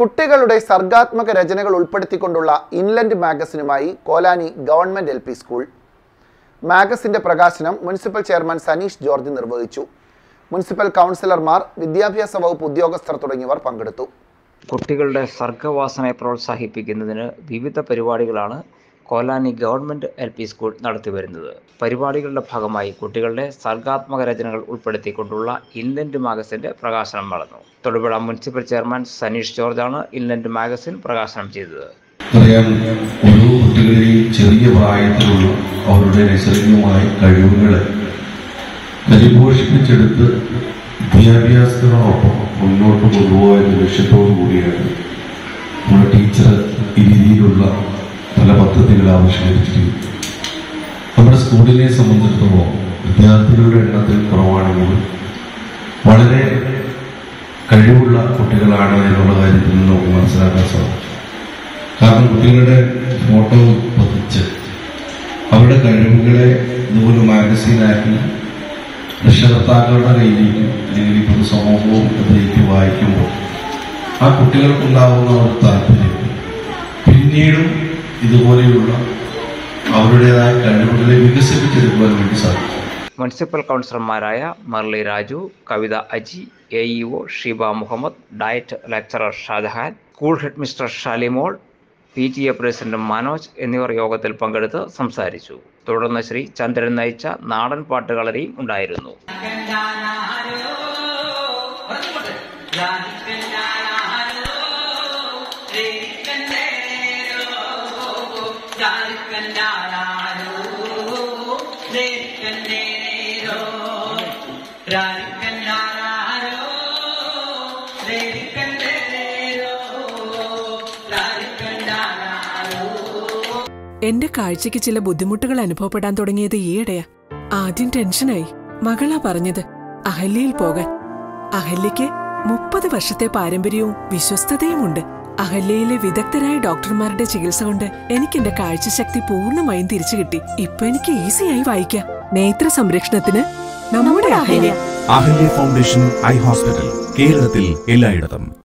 കുട്ടികളുടെ സർഗാത്മക രചനകൾ ഉൾപ്പെടുത്തിക്കൊണ്ടുള്ള ഇൻലൻഡ് മാഗസിനുമായി Kolani government L P school മാഗസിന്റെ പ്രകാശനം മുനിസിപ്പൽ ചെയർമാൻ സനീഷ് ജോർജ് നിർവഹിച്ചു മുനിസിപ്പൽ കൗൺസിലർമാർ വിദ്യാഭ്യാസ വകുപ്പ് ഉദ്യോഗസ്ഥർ തുടങ്ങിയവർ പങ്കെടുത്തു കുട്ടികളുടെ സർഗവാസനയെ പ്രോത്സാഹിപ്പിക്കുന്നതിന് വിവിധ പരിപാടികളാണ് Kolani government L P school നടത്തിവരുന്നത് പരിപാടികളുടെ ഭാഗമായി കുട്ടികളുടെ സർഗാത്മക രചനകൾ ഉൾപ്പെടുത്തിക്കൊണ്ടുള്ള ഇൻലൻഡ് മാഗസിൻ്റെ പ്രകാശനം നടന്നു തൊടുപുഴ മുനിസിപ്പൽ ചെയർമാൻ സനീഷ് ജോർജാണ് ഇൻലൻഡ് മാഗസിൻ പ്രകാശനം ചെയ്തത് അറിയാം ഓരോ കുട്ടികളെയും ചെറിയ പ്രായത്തിലുള്ള അവരുടെ നൈസർഗികമായ കഴിവുകളെ പരിപോഷിപ്പിച്ചെടുത്ത് വിദ്യാഭ്യാസത്തിനോടൊപ്പം മുന്നോട്ട് കൊണ്ടുപോകുക എന്ന ലക്ഷ്യത്തോടു കൂടിയാണ് നമ്മുടെ ടീച്ചർ ഈ രീതിയിലുള്ള പല പദ്ധതികൾ ആവിഷ്കരിച്ചിരിക്കുന്നത് നമ്മുടെ സ്കൂളിനെ സംബന്ധിച്ചിടത്തോളം വിദ്യാർത്ഥികളുടെ എണ്ണത്തിൽ കുറവാണെങ്കിലും വളരെ കഴിവുള്ള കുട്ടികളാണ് എന്നുള്ള കാര്യത്തിൽ നിന്ന് നമുക്ക് മനസ്സിലാക്കാൻ സാധിക്കും കാരണം കുട്ടികളുടെ ഫോട്ടോ പതിച്ച് അവരുടെ കഴിവുകളെ ഇതുപോലെ മാഗസീനാക്കി രക്ഷകർത്താക്കളുടെ കയ്യിലേക്ക് അല്ലെങ്കിൽ ഈ പൊതുസമൂഹവും അതിലേക്ക് വായിക്കുമ്പോൾ ആ കുട്ടികൾക്കുണ്ടാകുന്ന ഒരു താല്പര്യം പിന്നീടും ഇതുപോലെയുള്ള അവരുടേതായ കഴിവുകളെ വികസിപ്പിച്ചെടുക്കുവാൻ വേണ്ടി സാധിക്കും മുനിസിപ്പൽ കൗൺസിലർമാരായ Marli Raju Kavitha Aji A E O Sheeba Muhammad DIET lecturer Shajahan school head mister Shalimol P T A president Manoj എന്നിവർ യോഗത്തിൽ പങ്കെടുത്ത് സംസാരിച്ചു തുടർന്ന് ശ്രീ ചന്ദ്രൻ നയിച്ച നാടൻ പാട്ടുകളരിയും ഉണ്ടായിരുന്നു എന്റെ കാഴ്ചയ്ക്ക് ചില ബുദ്ധിമുട്ടുകൾ അനുഭവപ്പെടാൻ തുടങ്ങിയത് ഈയിടെയാ ആദ്യം ടെൻഷനായി മകളാ പറഞ്ഞത് അഹല്യയിൽ പോകാൻ അഹല്യയ്ക്ക് മുപ്പത് വർഷത്തെ പാരമ്പര്യവും വിശ്വസ്തതയുമുണ്ട് അഹല്യയിലെ വിദഗ്ധരായ ഡോക്ടർമാരുടെ ചികിത്സ കൊണ്ട് എനിക്ക് എന്റെ കാഴ്ചശക്തി പൂർണ്ണമായും തിരിച്ചു കിട്ടി ഇപ്പൊ എനിക്ക് ഈസിയായി വായിക്കാം നേത്ര സംരക്ഷണത്തിന് നമ്മുടെ Ahalya Ahalya foundation eye hospital കേരളത്തിൽ എല്ലായിടത്തും